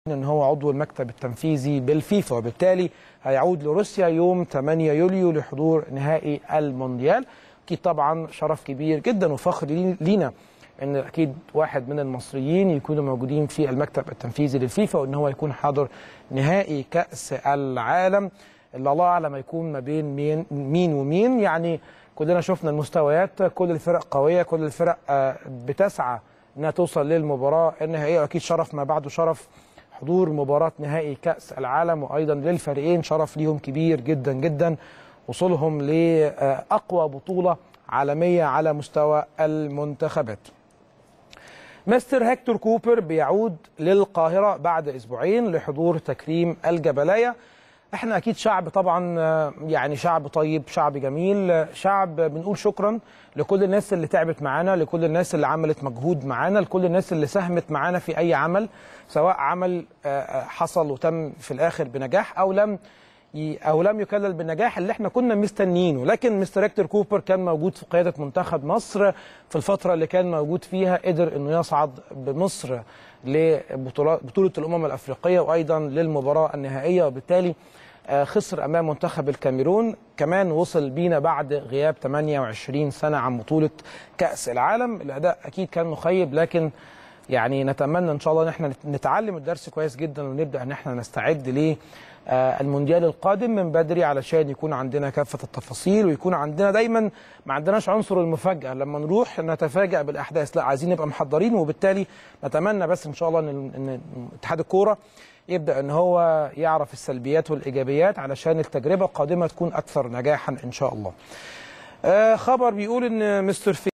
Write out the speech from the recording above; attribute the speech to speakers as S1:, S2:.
S1: ان هو عضو المكتب التنفيذي بالفيفا وبالتالي هيعود لروسيا يوم 8 يوليو لحضور نهائي المونديال اكيد طبعا شرف كبير جدا وفخر لي- لينا ان اكيد واحد من المصريين يكونوا موجودين في المكتب التنفيذي للفيفا وان هو يكون حاضر نهائي كاس العالم اللي الله اعلم هيكون ما بين مين مين ومين يعني كلنا شفنا المستويات كل الفرق قويه كل الفرق آه، بتسعى انها توصل للمباراه النهائيه واكيد شرف ما بعده شرف حضور مباراة نهائي كأس العالم وأيضا للفريقين شرف ليهم كبير جدا جدا وصولهم لأقوى بطولة عالمية على مستوى المنتخبات مستر هيكتور كوبر بيعود للقاهرة بعد أسبوعين لحضور تكريم الجبلاية احنا اكيد شعب طبعا آه، يعني شعب طيب شعب جميل آه، شعب بنقول شكرا لكل الناس اللي تعبت معانا لكل الناس اللي عملت مجهود معانا لكل الناس اللي ساهمت معانا في اي عمل سواء عمل آه، آه، حصل وتم في الاخر بنجاح او لم ي- او لم يكلل بالنجاح اللي احنا كنا مستنيينه لكن مستر هيكتور كوبر كان موجود في قياده منتخب مصر في الفتره اللي كان موجود فيها قدر انه يصعد بمصر لبطوله بطوله الامم الافريقيه وايضا للمباراه النهائيه وبالتالي آه، خسر امام منتخب الكاميرون كمان وصل بينا بعد غياب 28 سنه عن بطوله كاس العالم الاداء اكيد كان مخيب لكن يعني نتمنى ان شاء الله ان احنا نتعلم الدرس كويس جدا ونبدا ان احنا نستعد ل آه، المونديال القادم من بدري علشان يكون عندنا كافه التفاصيل ويكون عندنا دايما ما عندناش عنصر المفاجاه لما نروح نتفاجئ بالاحداث لا عايزين نبقى محضرين وبالتالي نتمنى بس ان شاء الله ان إن اتحاد الكوره يبدا ان هو يعرف السلبيات والايجابيات علشان التجربه القادمه تكون اكثر نجاحا ان شاء الله. آه، خبر بيقول ان مستر في